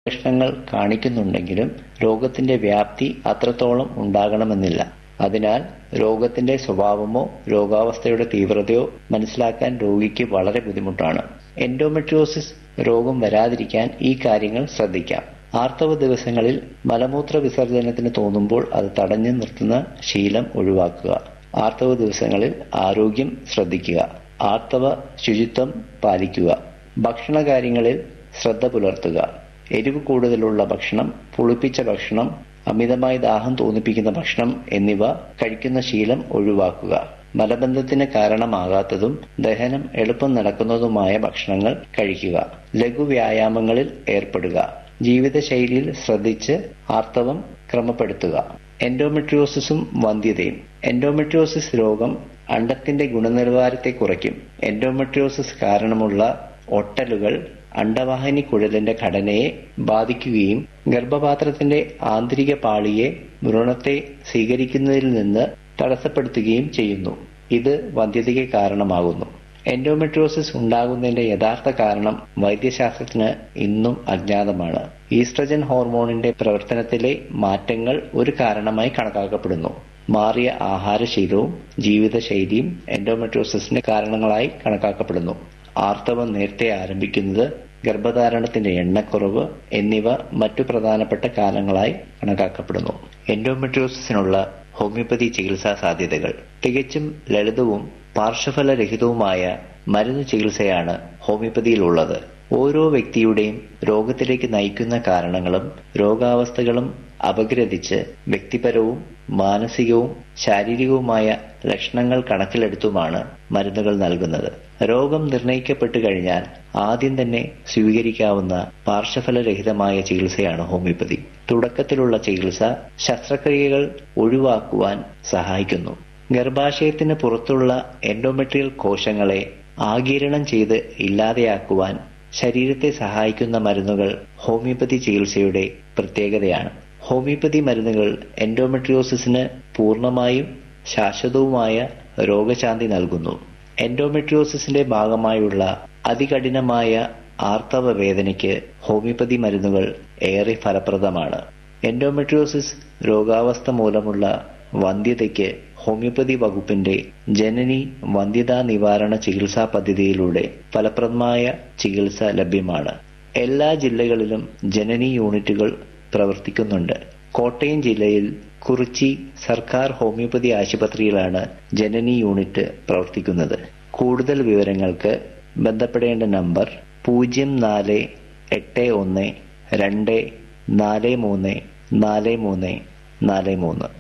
ലക്ഷണങ്ങൾ കാണിക്കുന്നുണ്ടെങ്കിലും രോഗത്തിന്റെ വ്യാപ്തി അത്രത്തോളം ഉണ്ടാകണമെന്നില്ല അതിനാൽ രോഗത്തിന്റെ സ്വഭാവമോ രോഗാവസ്ഥയുടെ തീവ്രതയോ മനസ്സിലാക്കാൻ രോഗിക്ക് വളരെ ബുദ്ധിമുട്ടാണ് എൻഡോമെട്രിയോസിസ് രോഗം വരാതിരിക്കാൻ ഈ കാര്യങ്ങൾ ശ്രദ്ധിക്കാം ആർത്തവ ദിവസങ്ങളിൽ മലമൂത്ര വിസർജനത്തിന് തോന്നുമ്പോൾ അത് തടഞ്ഞു നിർത്തുന്ന ശീലം ഒഴിവാക്കുക ആർത്തവ ദിവസങ്ങളിൽ ആരോഗ്യം ശ്രദ്ധിക്കുക ആർത്തവ ശുചിത്വം പാലിക്കുക ഭക്ഷണകാര്യങ്ങളിൽ ശ്രദ്ധ പുലർത്തുക എരിവ് കൂടുതലുള്ള ഭക്ഷണം പുളിപ്പിച്ച ഭക്ഷണം അമിതമായി ദാഹം തോന്നിപ്പിക്കുന്ന ഭക്ഷണം എന്നിവ കഴിക്കുന്ന ശീലം ഒഴിവാക്കുക മലബന്ധത്തിന് കാരണമാകാത്തതും ദഹനം എളുപ്പം നടക്കുന്നതുമായ ഭക്ഷണങ്ങൾ കഴിക്കുക ലഘു വ്യായാമങ്ങളിൽ ഏർപ്പെടുക ജീവിതശൈലിയിൽ ശ്രദ്ധിച്ച് ആർത്തവം ക്രമപ്പെടുത്തുക എൻഡോമെട്രിയോസിസും വന്ധ്യതയും എൻഡോമെട്രിയോസിസ് രോഗം അണ്ടത്തിന്റെ ഗുണനിലവാരത്തെ കുറയ്ക്കും എൻഡോമെട്രിയോസിസ് കാരണമുള്ള ഒട്ടലുകൾ അണ്ടവാഹിനി കുഴലിന്റെ ഘടനയെ ബാധിക്കുകയും ഗർഭപാത്രത്തിന്റെ ആന്തരിക പാളിയെ ഭ്രൂണത്തെ സ്വീകരിക്കുന്നതിൽ നിന്ന് തടസ്സപ്പെടുത്തുകയും ചെയ്യുന്നു ഇത് വന്ധ്യതയ്ക്ക് കാരണമാകുന്നു എൻഡോമെട്രിയോസിസ് ഉണ്ടാകുന്നതിന്റെ യഥാർത്ഥ കാരണം വൈദ്യശാസ്ത്രത്തിന് ഇന്നും അജ്ഞാതമാണ് ഈസ്ട്രജൻ ഹോർമോണിന്റെ പ്രവർത്തനത്തിലെ മാറ്റങ്ങൾ ഒരു കാരണമായി കണക്കാക്കപ്പെടുന്നു മാറിയ ആഹാരശീലവും ജീവിതശൈലിയും എൻഡോമെട്രിയോസിസിന് കാരണങ്ങളായി കണക്കാക്കപ്പെടുന്നു ആർത്തവം നേരത്തെ ആരംഭിക്കുന്നത് ഗർഭധാരണത്തിന്റെ എണ്ണക്കുറവ് എന്നിവ മറ്റു പ്രധാനപ്പെട്ട കാരണങ്ങളായി കണക്കാക്കപ്പെടുന്നു എൻഡോമെട്രിയോസിസിനുള്ള ഹോമിയോപ്പതി ചികിത്സാ സാധ്യതകൾ തികച്ചും ലളിതവും പാർശ്വഫലരഹിതവുമായ മരുന്ന് ചികിത്സയാണ് ഹോമിയോപ്പതിയിലുള്ളത് ഓരോ വ്യക്തിയുടെയും രോഗത്തിലേക്ക് നയിക്കുന്ന കാരണങ്ങളും രോഗാവസ്ഥകളും അപഗ്രഥിച്ച് വ്യക്തിപരവും മാനസികവും ശാരീരികവുമായ ലക്ഷണങ്ങൾ കണക്കിലെടുത്തുമാണ് മരുന്നുകൾ നൽകുന്നത് രോഗം നിർണയിക്കപ്പെട്ടു കഴിഞ്ഞാൽ ആദ്യം തന്നെ സ്വീകരിക്കാവുന്ന പാർശ്വഫലരഹിതമായ ചികിത്സയാണ് ഹോമിയോപ്പതി തുടക്കത്തിലുള്ള ചികിത്സ ശസ്ത്രക്രിയകൾ ഒഴിവാക്കുവാൻ സഹായിക്കുന്നു ഗർഭാശയത്തിന് പുറത്തുള്ള എൻഡോമെട്രിയൽ കോശങ്ങളെ ആഗിരണം ചെയ്ത് ഇല്ലാതെയാക്കുവാൻ ശരീരത്തെ സഹായിക്കുന്ന മരുന്നുകൾ ഹോമിയോപ്പതി ചികിത്സയുടെ പ്രത്യേകതയാണ് ഹോമിയോപ്പതി മരുന്നുകൾ എൻഡോമെട്രിയോസിസിന് പൂർണ്ണമായും ശാശ്വതവുമായ രോഗശാന്തി നൽകുന്നു എൻഡോമെട്രിയോസിസിന്റെ ഭാഗമായുള്ള അതികഠിനമായ ആർത്തവ വേദനയ്ക്ക് ഹോമിയോപ്പതി മരുന്നുകൾ ഏറെ ഫലപ്രദമാണ് എൻഡോമെട്രിയോസിസ് രോഗാവസ്ഥ മൂലമുള്ള വന്ധ്യതയ്ക്ക് ഹോമിയോപ്പതി വകുപ്പിന്റെ ജനനി വന്ധ്യതാ നിവാരണ ചികിത്സാ പദ്ധതിയിലൂടെ ഫലപ്രദമായ ചികിത്സ ലഭ്യമാണ് എല്ലാ ജില്ലകളിലും ജനനി യൂണിറ്റുകൾ പ്രവർത്തിക്കുന്നുണ്ട് കോട്ടയം ജില്ലയിൽ കുറിച്ചി സർക്കാർ ഹോമിയോപ്പതി ആശുപത്രിയിലാണ് ജനനി യൂണിറ്റ് പ്രവർത്തിക്കുന്നത് കൂടുതൽ വിവരങ്ങൾക്ക് ബന്ധപ്പെടേണ്ട നമ്പർ പൂജ്യം നാല് എട്ട് ഒന്ന് രണ്ട് നാല് മൂന്ന് നാല് മൂന്ന് നാല് മൂന്ന്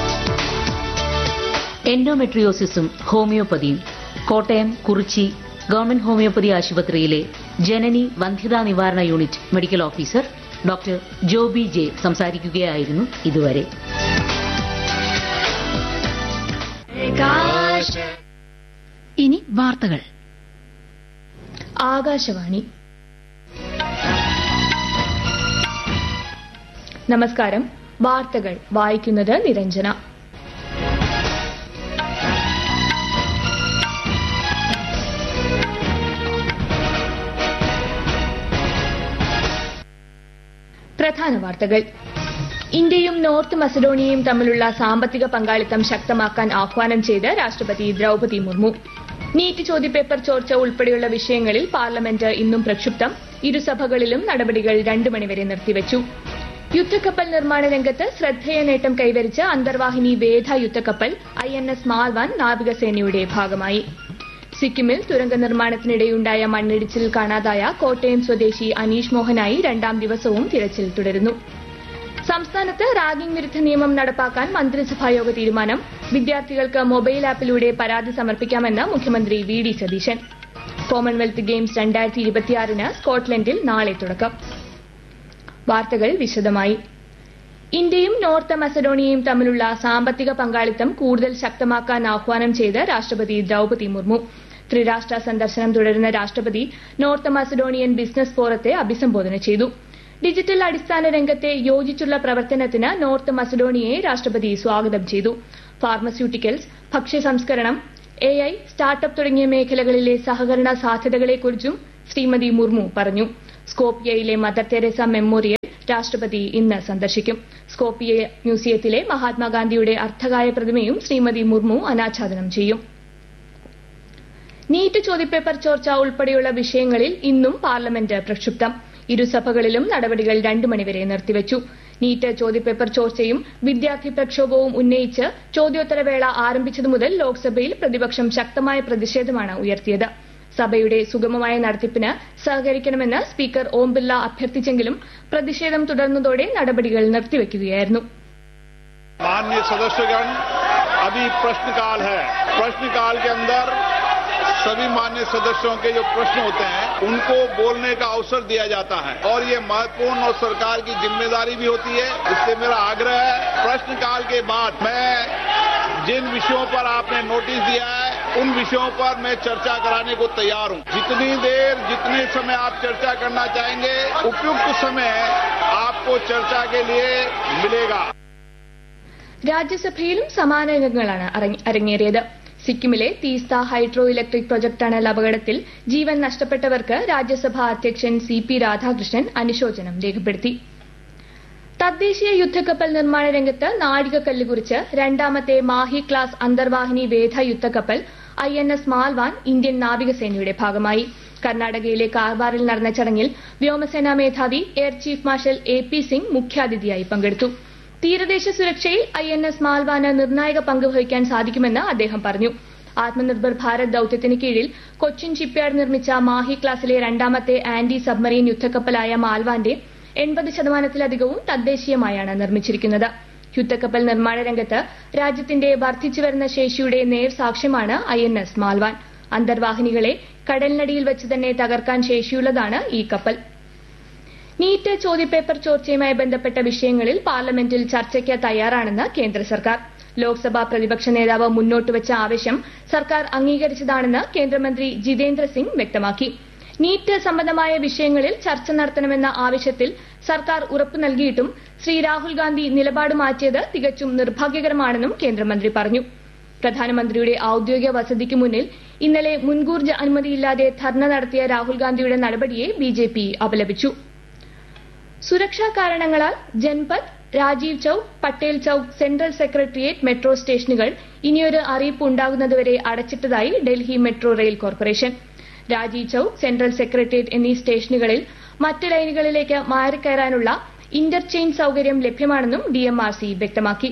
എൻഡോമെട്രിയോസിസും ഹോമിയോപ്പതിയും കോട്ടയം കുറിച്ചി ഗവൺമെന്റ് ഹോമിയോപ്പതി ആശുപത്രിയിലെ ജനനി വന്ധ്യതാ നിവാരണ unit medical officer doctor Joby J സംസാരിക്കുകയായിരുന്നു ഇതുവരെ ഇനി വാർത്തകൾ ആകാശവാണി നമസ്കാരം വാർത്തകൾ വായിക്കുന്നത് നിരഞ്ജന പ്രധാന വാർത്തകൾ ഇന്ത്യയും നോർത്ത് മസഡോണിയയും തമ്മിലുള്ള സാമ്പത്തിക പങ്കാളിത്തം ശക്തമാക്കാൻ ആഹ്വാനം ചെയ്ത് രാഷ്ട്രപതി ദ്രൌപതി മുർമു നീറ്റ് ചോദ്യപേപ്പർ ചോർച്ച ഉൾപ്പെടെയുള്ള വിഷയങ്ങളിൽ പാർലമെന്റ് ഇന്നും പ്രക്ഷുബ്ധം ഇരുസഭകളിലും നടപടികൾ രണ്ടു മണിവരെ നിർത്തിവച്ചു യുദ്ധക്കപ്പൽ നിർമ്മാണ രംഗത്ത് ശ്രദ്ധേയ നേട്ടം കൈവരിച്ച അന്തർവാഹിനി വേധ യുദ്ധക്കപ്പൽ ഐ എൻ എസ് മാൽവാൻ നാവികസേനയുടെ ഭാഗമായി സിക്കിമിൽ തുരങ്ക നിർമ്മാണത്തിനിടെയുണ്ടായ മണ്ണിടിച്ചിൽ കാണാതായ കോട്ടയം സ്വദേശി അനീഷ് മോഹനായി രണ്ടാം ദിവസവും തിരച്ചിൽ തുടരുന്നു സംസ്ഥാനത്ത് റാഗിംഗ് വിരുദ്ധ നിയമം നടപ്പാക്കാൻ മന്ത്രിസഭായോഗ തീരുമാനം വിദ്യാർത്ഥികൾക്ക് മൊബൈൽ ആപ്പിലൂടെ പരാതി സമർപ്പിക്കാമെന്ന് മുഖ്യമന്ത്രി V D Satheesan Commonwealth Games രണ്ടായിരത്തി ഇരുപത്തിയാറിന് സ്കോട്ട്ലൻഡിൽ നാളെ തുടക്കം വാർത്തകൾ വിശദമായി ഇന്ത്യയും നോർത്ത് മസഡോണിയയും തമ്മിലുള്ള സാമ്പത്തിക പങ്കാളിത്തം കൂടുതൽ ശക്തമാക്കാൻ ആഹ്വാനം ചെയ്ത് രാഷ്ട്രപതി ദ്രൌപതി മുർമു ത്രിരാഷ്ട്ര സന്ദർശനം തുടരുന്ന രാഷ്ട്രപതി നോർത്ത് മസഡോണിയൻ ബിസിനസ് ഫോറത്തെ അഭിസംബോധന ചെയ്തു ഡിജിറ്റൽ അടിസ്ഥാന രംഗത്തെ യോജിച്ചുള്ള പ്രവർത്തനത്തിന് നോർത്ത് മസഡോണിയയെ രാഷ്ട്രപതി സ്വാഗതം ചെയ്തു ഫാർമസ്യൂട്ടിക്കൽസ് ഭക്ഷ്യ സംസ്കരണം എ ഐ സ്റ്റാർട്ടപ്പ് തുടങ്ങിയ മേഖലകളിലെ സഹകരണ സാധ്യതകളെക്കുറിച്ചും ശ്രീമതി മുർമു പറഞ്ഞു സ്കോപ്പിയയിലെ മദർ തെരേസ മെമ്മോറിയൽ രാഷ്ട്രപതി ഇന്ന് സന്ദർശിക്കും സ്കോപ്പിയെ മ്യൂസിയത്തിലെ മഹാത്മാഗാന്ധിയുടെ അർത്ഥകായ പ്രതിമയും ശ്രീമതി മുർമു അനാച്ഛാദനം ചെയ്യും നീറ്റ് ചോദ്യപേപ്പർ ചോർച്ച ഉൾപ്പെടെയുള്ള വിഷയങ്ങളിൽ ഇന്നും പാർലമെന്റ് പ്രക്ഷുബ്ധം ഇരുസഭകളിലും നടപടികൾ രണ്ടു മണിവരെ നിർത്തിവച്ചു നീറ്റ് ചോദ്യപേപ്പർ ചോർച്ചയും വിദ്യാർത്ഥി പ്രക്ഷോഭവും ഉന്നയിച്ച് ചോദ്യോത്തരവേള ആരംഭിച്ചതു മുതൽ ലോക്സഭയിൽ പ്രതിപക്ഷം ശക്തമായ പ്രതിഷേധമാണ് ഉയർത്തിയത് സഭയുടെ സുഗമമായ നടത്തിപ്പിന് സഹകരിക്കണമെന്ന് സ്പീക്കർ ഓം ബിർള അഭ്യർത്ഥിച്ചെങ്കിലും പ്രതിഷേധം തുടർന്നതോടെ നടപടികൾ നിർത്തിവെക്കുകയായിരുന്നു माननीय सदस्यगण अभी प्रश्नकाल है प्रश्नकाल के अंदर सभी मान्य सदस्यों के जो प्रश्न होते हैं उनको बोलने का अवसर दिया जाता है और ये महत्वपूर्ण और सरकार की जिम्मेदारी भी होती है इससे मेरा आग्रह है प्रश्नकाल के बाद मैं जिन विषयों पर आपने नोटिस दिया है उन विषयों पर मैं चर्चा कराने को तैयार हूं जितनी देर जितने समय आप चर्चा करना चाहेंगे उपयुक्त समय आपको चर्चा के लिए मिलेगा രാജ്യസഭയിലും സമാന രംഗങ്ങളാണ് അരങ്ങ- അരങ്ങേറിയത് സിക്കിമിലെ Teesta hydro electric project tunnel അപകടത്തിൽ ജീവൻ നഷ്ടപ്പെട്ടവർക്ക് രാജ്യസഭാ അധ്യക്ഷൻ സി പി രാധാകൃഷ്ണൻ അനുശോചനം രേഖപ്പെടുത്തി തദ്ദേശീയ യുദ്ധക്കപ്പൽ നിർമ്മാണ രംഗത്ത് നാഴികക്കല്ല് കുറിച്ച് രണ്ടാമത്തെ മാഹി ക്ലാസ് അന്തർവാഹിനി വേധ യുദ്ധക്കപ്പൽ I N S Malvan Indian നാവികസേനയുടെ ഭാഗമായി കർണാടകയിലെ കാർവാറിൽ നടന്ന ചടങ്ങിൽ വ്യോമസേനാ മേധാവി air chief marshal A P Singh മുഖ്യാതിഥിയായി പങ്കെടുത്തു തീരദേശ സുരക്ഷയിൽ ഐ എൻ എസ് മാൽവാന് നിർണായക പങ്ക് വഹിക്കാൻ സാധിക്കുമെന്ന് അദ്ദേഹം പറഞ്ഞു ആത്മനിർഭർ ഭാരത് ദൌത്യത്തിന് കീഴിൽ കൊച്ചിൻ ഷിപ്പ്യാർഡ് നിർമ്മിച്ച മാഹി ക്ലാസിലെ രണ്ടാമത്തെ ആന്റി സബ്മറീൻ യുദ്ധക്കപ്പലായ മാൽവാന്റെ എൺപത് ശതമാനത്തിലധികവും തദ്ദേശീയമായാണ് നിർമ്മിച്ചിരിക്കുന്നത് യുദ്ധക്കപ്പൽ നിർമ്മാണ രംഗത്ത് രാജ്യത്തിന്റെ വർദ്ധിച്ചുവരുന്ന ശേഷിയുടെ നേർ സാക്ഷ്യമാണ് ഐ എൻ എസ് മാൽവാൻ അന്തർവാഹിനികളെ കടലിനടിയിൽ വെച്ച് തന്നെ തകർക്കാൻ ശേഷിയുള്ളതാണ് ഈ കപ്പൽ നീറ്റ് ചോദ്യപേപ്പർ ചോർച്ചയുമായി ബന്ധപ്പെട്ട വിഷയങ്ങളിൽ പാർലമെന്റിൽ ചർച്ചയ്ക്ക് തയ്യാറാണെന്ന് കേന്ദ്ര സർക്കാർ ലോക്സഭാ പ്രതിപക്ഷ നേതാവ് മുന്നോട്ട് വെച്ച ആവശ്യം സർക്കാർ അംഗീകരിച്ചതാണെന്ന് കേന്ദ്രമന്ത്രി ജിതേന്ദ്ര സിംഗ് വ്യക്തമാക്കി നീറ്റ് സംബന്ധമായ വിഷയങ്ങളിൽ ചർച്ച നടത്തണമെന്ന ആവശ്യത്തിൽ സർക്കാർ ഉറപ്പു നൽകിയിട്ടും ശ്രീ രാഹുൽ ഗാന്ധി നിലപാട് മാറ്റിയത് തികച്ചും നിർഭാഗ്യകരമാണെന്നും കേന്ദ്രമന്ത്രി പറഞ്ഞു പ്രധാനമന്ത്രിയുടെ ഔദ്യോഗിക വസതിക്ക് മുന്നിൽ ഇന്നലെ മുൻകൂർ ജ- അനുമതിയില്ലാതെ ധർണ നടത്തിയ രാഹുൽ ഗാന്ധിയുടെ നടപടിയെ ബിജെപി അപലപിച്ചു സുരക്ഷാ കാരണങ്ങളാൽ Janpath Rajiv Chowk Patel Chowk Central Secretariat metro സ്റ്റേഷനുകൾ ഇനിയൊരു അറിയിപ്പ് ഉണ്ടാകുന്നതുവരെ അടച്ചിട്ടതായി Delhi Metro Rail Corporation Rajiv Chowk Central Secretariat എന്നീ സ്റ്റേഷനുകളിൽ മറ്റ് ലൈനുകളിലേക്ക് മാറിക്കയറാനുള്ള ഇന്റർചെയ്ഞ്ച് സൌകര്യം ലഭ്യമാണെന്നും ഡിഎംആർസി വ്യക്തമാക്കി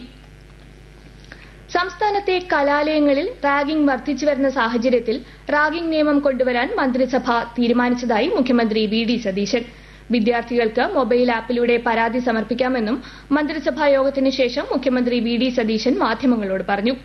സംസ്ഥാനത്തെ കലാലയങ്ങളിൽ റാഗിംഗ് വർദ്ധിച്ചു വരുന്ന സാഹചര്യത്തിൽ റാഗിംഗ് നിയമം കൊണ്ടുവരാൻ മന്ത്രിസഭ തീരുമാനിച്ചതായി മുഖ്യമന്ത്രി വി ഡി സതീശൻ വിദ്യാർത്ഥികൾക്ക് മൊബൈൽ ആപ്പിലൂടെ പരാതി സമർപ്പിക്കാമെന്നും മന്ത്രിസഭാ യോഗത്തിന് ശേഷം മുഖ്യമന്ത്രി വി ഡി സതീശൻ മാധ്യമങ്ങളോട് പറഞ്ഞു